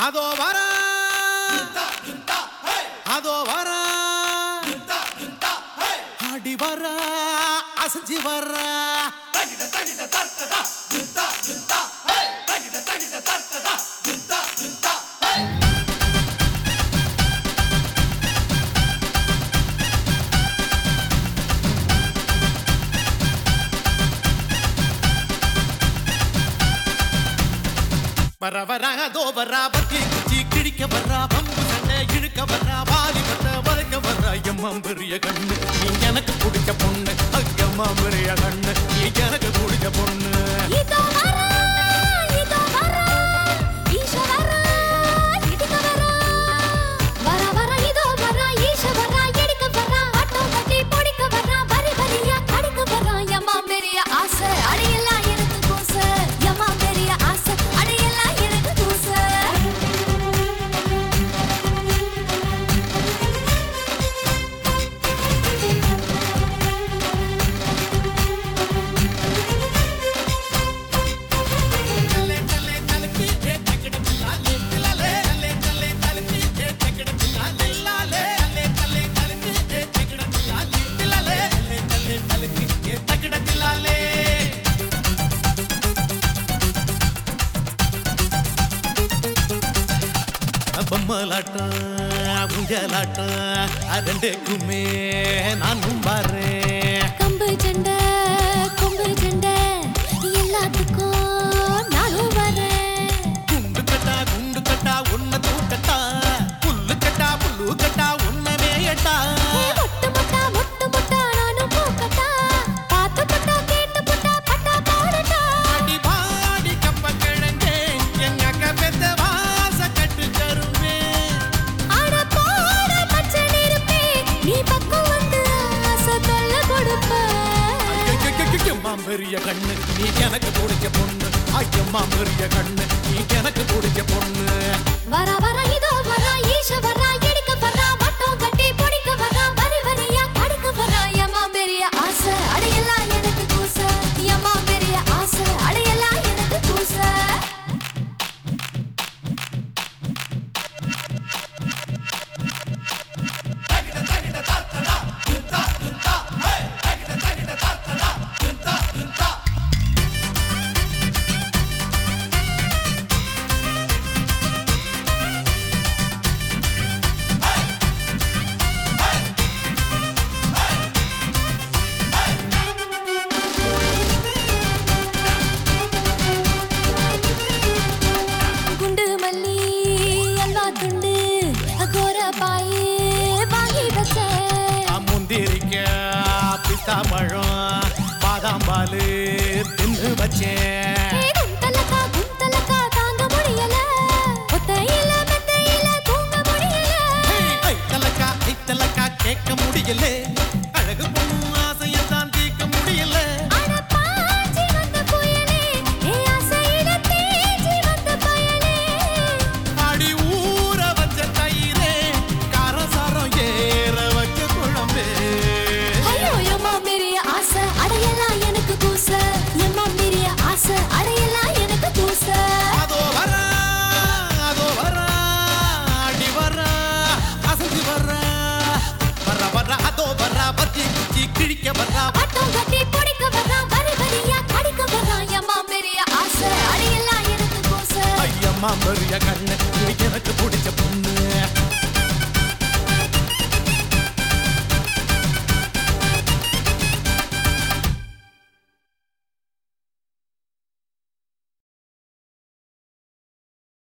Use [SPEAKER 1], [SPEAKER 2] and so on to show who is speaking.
[SPEAKER 1] அதோ வர அதோ வர அடி வர அசைஞ்சு வர வர வர அதோ வர பத்தி குச்சி கிழிக்க வர பம்பு சண்டை இழுக்க வர வாலி வர வளைக்க வர எம்மா பெரிய கண்ணு நீ எனக்கு பிடிச்ச பொண்ணு அக்கம்மா பெரிய கண்ணு நீ எனக்கு பிடிச்ச பொண்ணு
[SPEAKER 2] இதோ வரா இதோ வரா ஈஷ வரா இடிக்க வரா வரா வரா இதோ வரா ஈஷ வரா இடிக்க வரா ஆட்டோ கட்டி பொடிக்க வரா வரி வரியா கடிக்க வரா எம்மா பெரிய ஆசை அடையெல்லாம் எனக்கு கூச எம்மா பெரிய ஆசை அடையெல்லாம் எனக்கு கூச
[SPEAKER 1] பொம்மலாட்டம் ஊஞ்சலாட்டம் அதண்டேக்குமே நானும் பாறேன்
[SPEAKER 2] கம்பு சண்டை கொம்பு சண்டை எல்லாத்துக்கும் நானும் வரேன்
[SPEAKER 1] குண்டு கட்டா குண்டு கட்டா உன்னை தூக்கட்டா புல்லு கட்டா புல்லு கட்டா உன்னை மேயட்டா
[SPEAKER 2] ஏ மொட்டு மொட்டா மொட்டு மொட்டா நானும் பூக்கட்டா பார்த்து பட்டா கேட்டு பட்டா பட்டா போடட்டா
[SPEAKER 1] அடி பாடி கப்ப கிழங்கே எங்க அக்கா பெத்த வாச கட்டு கரும்பே
[SPEAKER 2] ஆட போட பச்சை நெருப்பே நீ பக்கம் வந்து ஆசை தொல்ல கொடுப்ப
[SPEAKER 1] ஐயம்மா பெரிய கண்ணு நீ எனக்கு பிடிச்ச பொண்ணு ஐயம்மா பெரிய கண்ணு நீ எனக்கு பிடிச்ச பொண்ணு
[SPEAKER 2] வர வர இதோ வர ஈஷ வர எடுக்க வர வட்டம் கட்டி பொடிக்க வர வரி வரியா கடிக்க வர எம்மா பெரிய ஆசை அடையெல்லாம் எனக்கு கூச எம்மா பெரிய ஆசை அடையெல்லாம் எனக்கு கூச குண்டு மல்லி அல்வா துண்டு அகோர பாயே வாங்கி வச்சேன்
[SPEAKER 1] முந்திரிக்க பிஸ்தா பழம் பாதாம் பாலு தின்னு வச்சேன்
[SPEAKER 2] ஏ குந்தலக்கா குந்தலக்கா தாங்க முடியல ஒத்தையில மெத்தையில தூங்க முடியல
[SPEAKER 1] ஐத்தலக்கா ஐத்தலக்கா கேட்க முடியல அழகு பொண்ணு ஆசையத்தான் தீர்க்க முடியல
[SPEAKER 2] அட பாஞ்சி வந்த புயலே ஏ ஆசையில தேஞ்சி வந்த பயலே
[SPEAKER 1] அடி ஊற வச்ச தயிரே கரசரம் ஏற வச்ச குழம்பே
[SPEAKER 2] ஐயோ எம்மா பெரிய ஆசை அடையலாம் எனக்கு கூச எம்மா பெரிய ஆசை அடையலாம் எனக்கு கூச
[SPEAKER 1] அதோ வர அதோ வர அடி வர அசைஞ்சு வர வர வர அதோ வர பத்தி குச்சி கிழிக்க வர
[SPEAKER 2] ஆட்டம் கட்டி பொடிக்க வர்றா வரி வரியா கடிக்க வர்றா எம்மா பெரிய ஆசை அடையெல்லாம் எனக்கு கூச
[SPEAKER 1] ஐயம்மா பெரிய கண்ணு நீ எனக்கு பிடிச்ச பொண்ணு